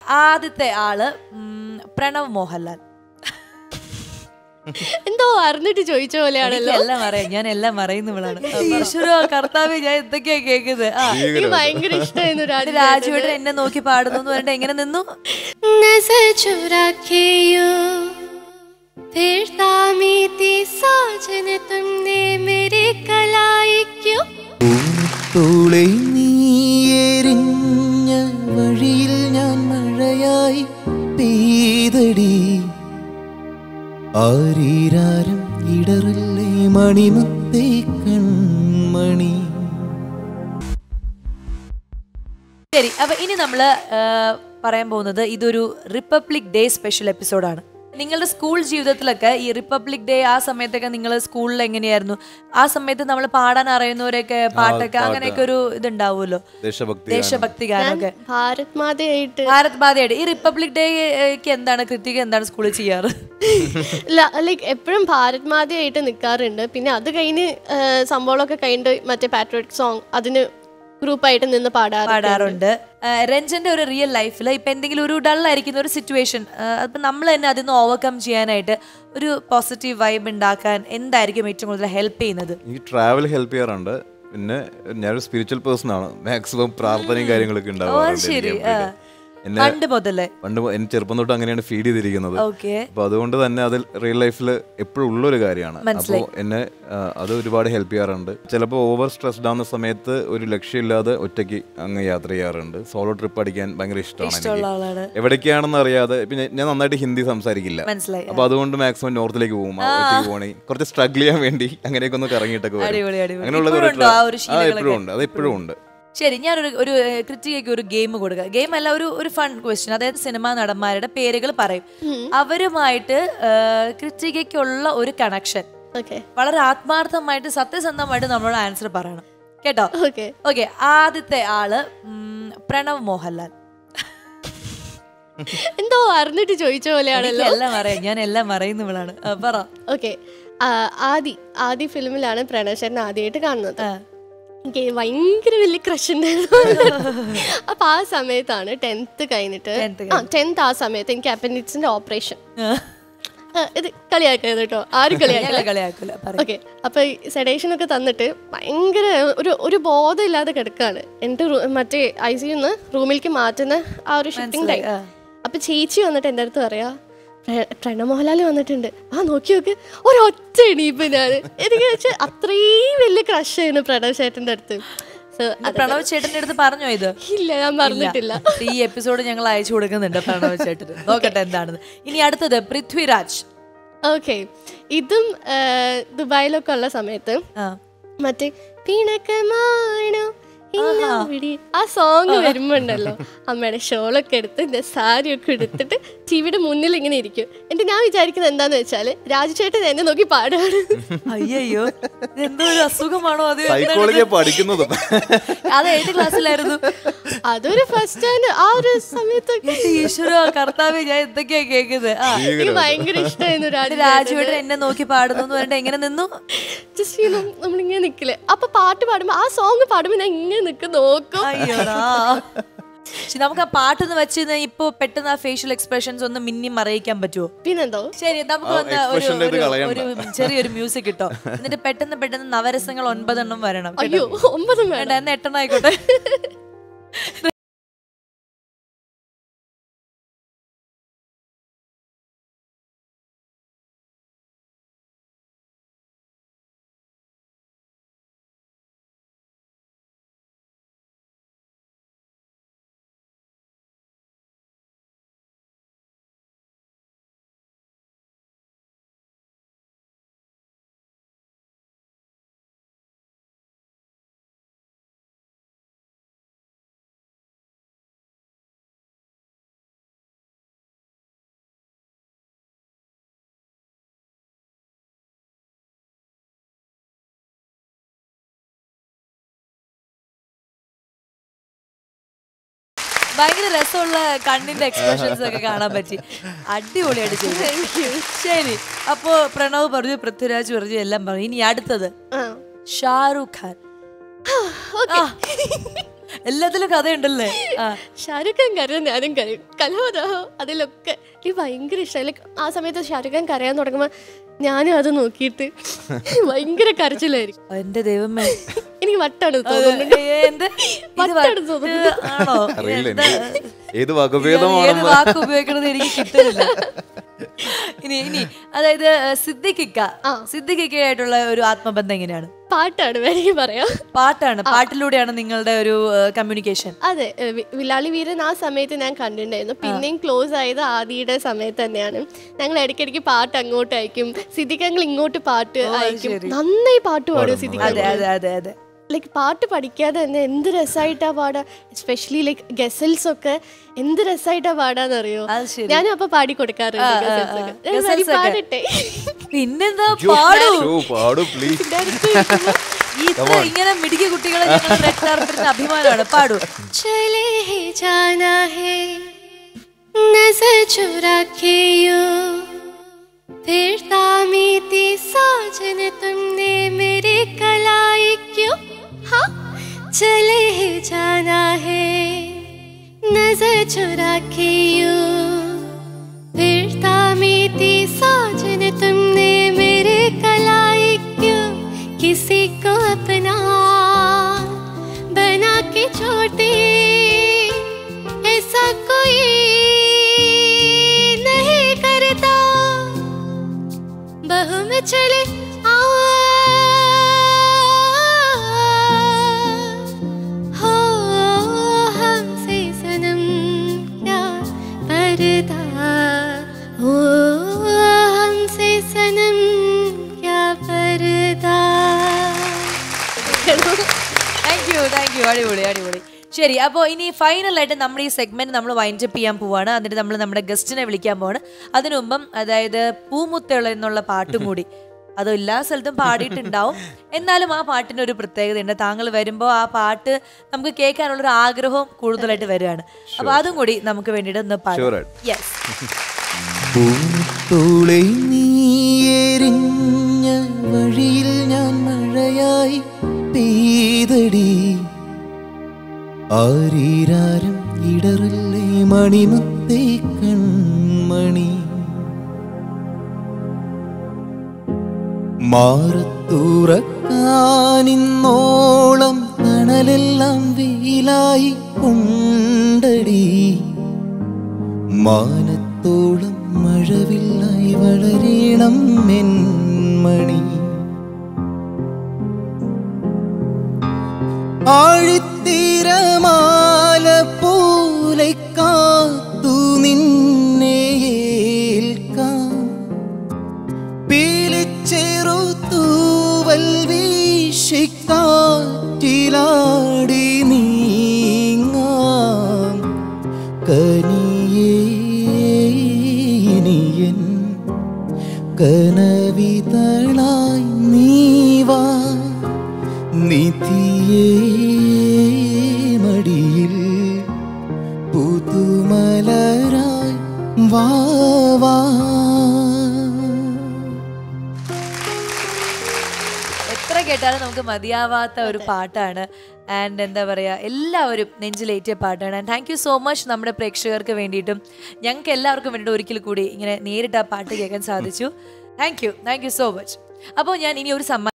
ആദ്യത്തെ ആള് ഉം, പ്രണവ് മോഹൻലാൽ എന്തോ അറിഞ്ഞിട്ട് ചോദിച്ച പോലെയാണല്ലോ എനിക്ക് എല്ലാം അറിയാം ഞാൻ എല്ലാം അറിയുന്നവളാണ് ഈശ്വര കർത്താവ് ഞാൻ എന്തൊക്കെയാ കേൾക്കുന്നത് ആ എനിക്ക് ഭയങ്കര ഇഷ്ടമായിരുന്നു ഇത് രാജു രാജുവേട്ടൻ എന്നെ നോക്കി പാടുന്നു എന്ന് പറഞ്ഞിട്ട് എങ്ങനെ നിന്നു नजर चुरा के यूं फिरता मीती साजन तुमने मेरे कलाई क्यों പൂത്തോളെ നീയെരിഞ്ഞ വഴിയിൽ ഞാൻ മഴയായി പെയ്തടി ആരീരാരം ഇടറില്ലേ മണിമുത്തേ കൺമണി ശരി അപ്പൊ ഇനി നമ്മള് ആ, പറയാൻ പോകുന്നത് ഇതൊരു റിപ്പബ്ലിക് ഡേ സ്പെഷ്യൽ എപ്പിസോഡാണ് നിങ്ങളുടെ സ്കൂൾ ജീവിതത്തിലൊക്കെ ഈ റിപ്പബ്ലിക് ഡേ ആ സമയത്തൊക്കെ നിങ്ങൾ സ്കൂളിൽ എങ്ങനെയായിരുന്നു ആ സമയത്ത് നമ്മൾ പാടാൻ അറിയുന്നവരൊക്കെ പാട്ടൊക്കെ അങ്ങനെയൊക്കെ ഒരു ഇതുണ്ടാവുമല്ലോ ദേശഭക്തി ദേശഭക്തി ഗാനമൊക്കെ ഭാരത് മാതയായിട്ട് ഭാരത് ബാധയുടെ ഈ റിപ്പബ്ലിക് ഡേക്ക് എന്താണ് കൃതിക എന്താണ് സ്കൂളിൽ ചെയ്യാറ് ലൈക്ക് എപ്പോഴും ഭാരത് മാതയായിട്ട് നിൽക്കാറുണ്ട് പിന്നെ അത് കഴിഞ്ഞ് ആ, സംഭവങ്ങളൊക്കെ കഴിഞ്ഞിട്ട് മറ്റേ പാട്രിയോട്ടിക് സോങ് അതിന് ഗ്രൂപ്പായിട്ട് നിന്ന് പാടാറുണ്ട് പാടാറുണ്ട് ആ, രഞ്ജന്റെ ഒരു റിയൽ ലൈഫിൽ ഇപ്പൊ എന്തെങ്കിലും ഒരു ഡൾ ആയിരിക്കുന്ന ഒരു സിറ്റുവേഷൻ അപ്പൊ നമ്മൾ തന്നെ അതിൽ നിന്ന് ഓവർകം ചെയ്യാനായിട്ട് ഒരു പോസിറ്റീവ് വൈബ് ഉണ്ടാക്കാൻ എന്തായിരിക്കും ഏറ്റവും കൂടുതൽ ഹെൽപ്പ് ചെയ്യുന്നത് ഈ ട്രാവൽ ഹെൽപ്പ് ചെയ്യാറുണ്ട് പിന്നെ ഞാനൊരു സ്പിരിച്വൽ പേഴ്സൺ ആണ് മാക്സിമം പ്രാർത്ഥനയും കാര്യങ്ങളൊക്കെ ഉണ്ടാവാറുണ്ട് ശരി, എനിക്ക് everyday. ആ. എന്നെ പണ്ട് മുതലേ പണ്ട് മു- എന്നെ ചെറുപ്പം തൊട്ട് അങ്ങനെയാണ് ഫീഡ് ചെയ്തിരിക്കുന്നത് ഓക്കെ അപ്പൊ അതുകൊണ്ട് തന്നെ അതിൽ റിയൽ ലൈഫിൽ എപ്പോഴും ഉള്ള ഒരു കാര്യമാണ് അപ്പോൾ എന്നെ ആ, അത് ഒരുപാട് ഹെൽപ്പ് ചെയ്യാറുണ്ട് ചിലപ്പോൾ ഓവർ സ്ട്രെസ്ഡ് ആവുന്ന സമയത്ത് ഒരു ലക്ഷ്യമില്ലാതെ ഒറ്റയ്ക്ക് അങ്ങ് യാത്ര ചെയ്യാറുണ്ട് സോളോ ട്രിപ്പ് അടിക്കാൻ ഭയങ്കര ഇഷ്ടമാണ് ഇഷ്ടമുള്ള ആളാണ് എനിക്ക് എവിടേക്കാണെന്ന് അറിയാതെ പിന്നെ ഞാൻ നന്നായിട്ട് ഹിന്ദി സംസാരിക്കില്ല മനസ്സിലായി അപ്പൊ അതുകൊണ്ട് മാക്സിമം നോർത്തിലേക്ക് പോകും ആ, ഒറ്റയ്ക്ക് പോകണേ കുറച്ച് സ്ട്രഗിൾ ചെയ്യാൻ വേണ്ടി അങ്ങനെയൊക്കെ ഒന്ന് കറങ്ങിയിട്ടൊക്കെ വരും. അടിപൊളി, അടിപൊളി. അങ്ങനെയുള്ള ഇപ്പോഴും ഒരു ഉണ്ടോ ആ tra- ഒരു ആ ശീലങ്ങളൊക്കെ? എപ്പോഴും ഉണ്ട് അത് എപ്പോഴും ഉണ്ട് ശരി ഞാനൊരു ഒരു കൃത്യയ്ക്ക് ഒരു ഗെയിം കൊടുക്കുക ഗെയിം അല്ല ഒരു ഒരു ഫൺ ക്വസ്റ്റ്യൻ അതായത് സിനിമാ നടന്മാരുടെ പേരുകൾ പറയും അവരുമായിട്ട് കൃത്യയ്ക്കുള്ള ഒരു കണക്ഷൻ ഓക്കെ വളരെ ആത്മാർത്ഥമായിട്ട് സത്യസന്ധമായിട്ട് നമ്മളോട് ആൻസർ പറയണം കേട്ടോ ഓക്കെ ഓക്കെ ആദ്യത്തെ ആള് ഉം, പ്രണവ് മോഹൻലാൽ എന്തോ അറിഞ്ഞിട്ട് ചോദിച്ച എനിക്ക് പോലെയാണല്ലോ എല്ലാം അറിയാം ഞാൻ എല്ലാം അറിയുന്നവളാണ് ആ, പറ ഓക്കെ ആദി ആദി ഫിലിമിലാണ് പ്രണവ് ആദ്യമായിട്ട് കാണുന്നത് ആ. എനിക്ക് ഭയങ്കര വലിയ ക്രഷ് ഉണ്ടായിരുന്നു അപ്പൊ ആ സമയത്താണ് ടെൻത്ത് കഴിഞ്ഞിട്ട് Tenth ആ ടെൻത്ത് ആ സമയത്ത് എനിക്ക് അപ്പൻഡിക്സിന്റെ ഓപ്പറേഷൻ ഇത് കളിയാക്കരുത് കേട്ടോ ആരും കളിയാക്കില്ല ഞങ്ങളെ കളിയാക്കൂല പറ ഓക്കെ അപ്പൊ സെഡേഷൻ ഒക്കെ തന്നിട്ട് ഭയങ്കര ഒരു ഒരു ബോധമില്ലാതെ കിടക്കാണ് എന്നിട്ട് റൂ- മറ്റേ ഐ സിന്ന് റൂമിലേക്ക് മാറ്റുന്ന ആ ഒരു ഷിഫ്റ്റിംഗ് ടൈം ആ. അപ്പൊ ചേച്ചി വന്നിട്ട് എൻ്റെ അടുത്ത് പറയാ "പ്ര- പ്രണവ് മോഹൻലാൽ വന്നിട്ടുണ്ട് ആ നോക്കി നോക്ക് ഒരൊറ്റ എണീപ്പ് ഞാൻ എനിക്ക് വെച്ചാൽ അത്രയും വലിയ ക്രഷ് ആയിരുന്നു പ്രണവ് ചേട്ടൻ്റെ അടുത്ത് So, ഇത് പ്രണവ് ചേട്ടന്റെ അടുത്ത് പറഞ്ഞോ ഇത് ഇല്ല ഞാൻ പറഞ്ഞിട്ടില്ല ഈ എപ്പിസോഡ് ഞങ്ങൾ അയച്ചു കൊടുക്കുന്നുണ്ട് പ്രണവ് ചേട്ടന് നോക്കട്ടെ എന്താണെന്ന് ഇനി അടുത്തത് പൃഥ്വിരാജ് ഓക്കെ ഇതും ആ, ദുബായിലൊക്കെ ഉള്ള സമയത്ത് ആ മറ്റേ പിണക്കമാണോ ഇന്നവിടെ ആ സോങ് വരുമ്പോണ്ടല്ലോ അമ്മയുടെ ഷോളൊക്കെ എടുത്ത് എൻ്റെ സാരി ഒക്കെ എടുത്തിട്ട് ടിവിയുടെ മുന്നിൽ ഇങ്ങനെ ഇരിക്കും എന്നിട്ട് ഞാൻ വിചാരിക്കുന്നത് എന്താന്ന് വെച്ചാല് രാജുചേട്ടൻ എന്നെ നോക്കി പാടാണ് അയ്യോ എന്തോ ഒരു അസുഖമാണോ അത് സൈക്കോളജിയെ പഠിക്കുന്നതും അത് ഏത് ക്ലാസ്സിലായിരുന്നു അതൊരു ഫസ്റ്റ് ടൈം ആ ഒരു സമയത്ത് എന്റെ ഈശ്വര കർത്താവ് ഞാൻ എന്തൊക്കെയാ കേൾക്കുന്നത് ആ എനിക്ക് ഭയങ്കര ഇഷ്ടമായിരുന്നു ഇത് രാജുവേട്ടൻ എന്നെ നോക്കി പാടുന്നു എന്ന് പറഞ്ഞിട്ട് എങ്ങനെ നിന്നു ജസ്റ്റ് നമ്മളിങ്ങനെ നിക്കില്ലേ അപ്പൊ പാട്ട് പാടുമ്പോ ആ സോങ് പാടുമ്പോ ഞാൻ ഇങ്ങനെ നിക്ക് നോക്കും അയ്യോടാ പക്ഷെ നമുക്ക് ആ പാട്ടൊന്ന് വെച്ച് കഴിഞ്ഞാ ഇപ്പൊ പെട്ടെന്ന് ആ ഫേഷ്യൽ എക്സ്പ്രഷൻസ് ഒന്ന് മിന്നി മറയിക്കാൻ പറ്റുമോ പിന്നെന്തോ ശരി നമുക്ക് ആ വന്ന് ഒരു expression ന്റെ ഇത് ഒരു- കളയണ്ട. ഒരു ചെറിയൊരു മ്യൂസിക് കിട്ടോ എന്നിട്ട് പെട്ടെന്ന് പെട്ടെന്ന് നവരസങ്ങൾ ഒൻപതെണ്ണം വരണം കേട്ടോ? അയ്യോ ഒമ്പതും വേണ്ട വേണ്ട എന്നാ എട്ടെണ്ണം ആയിക്കോട്ടെ ഭയങ്കര രസമുള്ള കണ്ണിന്റെ എക്സ്പ്രഷൻസ് ഒക്കെ കാണാൻ പറ്റി അടിപൊളിയായിട്ട് ചെയ്തു ശരി അപ്പോ പ്രണവ് പറഞ്ഞു പൃഥ്വിരാജ് പറഞ്ഞു എല്ലാം പറഞ്ഞു ഇനി അടുത്തത് ആ ഷാറുഖ് ഖാൻ ഓക്കെ എല്ലാത്തിലും കഥയുണ്ടല്ലേ ആ ഷാരൂഖ് ഖാൻ കരയും ഞാനും കരയും കലോദാഹോ അതിലൊക്കെ എനിക്ക് ഭയങ്കര ഇഷ്ടമായി ലൈക്ക് ആ സമയത്ത് ഷാരൂഖ് ഖാൻ കരയാൻ തുടങ്ങുമ്പോൾ ഞാനും അത് നോക്കിയിട്ട് ഭയങ്കര കരച്ചിലായിരിക്കും എന്റെ ദൈവമേ എനിക്ക് വട്ടാണ് തോന്നുന്നുണ്ട് ഏ, എന്ത്? ഇത് വട്ടാണ് വട്ട് തോന്നുന്നത്. ആണോ അറിയില്ല എന്താ? എനിക്ക് ഏത് ഏത് വകഭേദമാണെന്ന് വാക്ക് ഉപയോഗിക്കണത് എനിക്ക് കിട്ടുന്നില്ല ഇനി ഇനി അതായത് സിദ്ദിഖിക്ക സിദ്ദിഖിക്കയായിട്ടുള്ള ഒരു ആത്മബന്ധം എങ്ങനെയാണ് പാട്ടാണ് വേണമെങ്കിൽ പറയാം പാട്ടാണ് പാട്ടിലൂടെയാണ് നിങ്ങളുടെ ഒരു കമ്മ്യൂണിക്കേഷൻ അതെ ഏ, വി- വില്ലാളി വീരൻ ആ സമയത്ത് ഞാൻ കണ്ടിട്ടുണ്ടായിരുന്നു പിന്നെയും ക്ലോസ് ആയത് ആദിയുടെ സമയത്ത് തന്നെയാണ് ഞങ്ങൾ ഇടയ്ക്കിടയ്ക്ക് പാട്ട് അങ്ങോട്ട് അയക്കും സിദ്ദിഖങ്ങൾ ഇങ്ങോട്ട് പാട്ട് അയക്കും ശരി. നന്നായി പാട്ട് പാടും സിദ്ദിഖ് അതെ അതെ അതെ അതെ ലൈക്ക് പാട്ട് പഠിക്കാതെ തന്നെ എന്ത് രസമായിട്ടാ പാടാ എസ്പെഷ്യലി ലൈക്ക് ഗസൽസ് ഒക്കെ എന്ത് രസമായിട്ടാ പാടാന്നറിയോ അത് ശരി. ഞാനും അപ്പൊ പാടി കൊടുക്കാറുണ്ട് ആ, ഗസൽസ് ആ. ഒക്കെ ഞാൻ ഗസൽസ് വരി ഒക്കെ. പാടട്ടെ പിന്നെന്താ പാടൂ ഷോ പാടു പ്ലീസ് ഇതിന്റെ അടുത്ത് ഇരിക്കുമ്പോ ഇത്ര ഇങ്ങനെ മിടുക്കിയ കുട്ടികളെ ഞങ്ങൾ റെഡ് കാർപ്പറ്റിന് അഭിമാനമാണ് പാടൂ चले है जाना है नजर चुरा के यू फिर तामीती साजन तुमने मेरे कलाई क्यों हाँ चले है जाना है नजर चुरा के यू फिर तामीती साजन तुमने मेरे कलाई क्यों किसी को अपना बना के छोटे ऐसा कोई नहीं करता बहु में चले हो हमसे सनम क्या पर्दा हो हमसे सनम क्या पर्दा താങ്ക് യു താങ്ക് യു അടിപൊളി അടിപൊളി ശരി അപ്പോൾ ഇനി ഫൈനലായിട്ട് നമ്മൾ ഈ സെഗ്മെന്റ് നമ്മൾ വൈൻഡപ്പ് ചെയ്യാൻ പോവാണ് എന്നിട്ട് നമ്മൾ നമ്മുടെ ഗസ്റ്റിനെ വിളിക്കാൻ പോവാണ് അതിനു മുമ്പം അതായത് പൂമുത്തുള്ള എന്നുള്ള പാട്ടും കൂടി അത് എല്ലാ സ്ഥലത്തും പാടിയിട്ടുണ്ടാവും എന്നാലും ആ പാട്ടിന് ഒരു പ്രത്യേകതയുണ്ട് താങ്കൾ വരുമ്പോൾ ആ പാട്ട് നമുക്ക് കേൾക്കാനുള്ള ഒരു ആഗ്രഹവും കൂടുതലായിട്ട് വരികയാണ് അപ്പൊ അതും കൂടി നമുക്ക് വേണ്ടിയിട്ട് ഒന്ന് Sure പാടാം ആയിട്ട്. യെസ് പൂത്തോളെ നീയെരിഞ്ഞ വഴിയിൽ ഞാൻ മഴയായി പെയ്തടി ആരീരാരം ഇടറല്ലേ മണിമുത്തേ കൺമണി മാറത്തൂറക്കാനിന്നോളം തണലെല്ലാം വെയിലായി കൊണ്ടടി മാനത്തോളം മഴവില്ലായി വളരണം മെന്മണി ആഴിത്തീരമാല പോലെ കാത്തു നിന്നെ ഏൽക്കാം പീലിച്ചെറു തൂവൽ വീശിക്കാറ്റിലാടി നീങ്ങാം കനിയേനിയൻ കനവിതളായി നീവാ നിധിയേ മടിയിൽ പുതുമലരായി വാവാ എത്ര കേട്ടാലും നമുക്ക് മതിയാവാത്ത ഒരു പാട്ടാണ് ആൻഡ് എന്താ പറയുക എല്ലാവരും നെഞ്ചിലേറ്റിയ പാട്ടാണ് and thank you so much നമ്മുടെ പ്രേക്ഷകർക്ക് വേണ്ടിയിട്ടും ഞങ്ങൾക്ക് എല്ലാവർക്കും വേണ്ടിയിട്ട് ഒരിക്കൽ കൂടി ഇങ്ങനെ നേരിട്ട് ആ പാട്ട് കേൾക്കാൻ സാധിച്ചു thank you thank you so much അപ്പോൾ ഞാൻ ഇനി ഒരു സമ്മാനം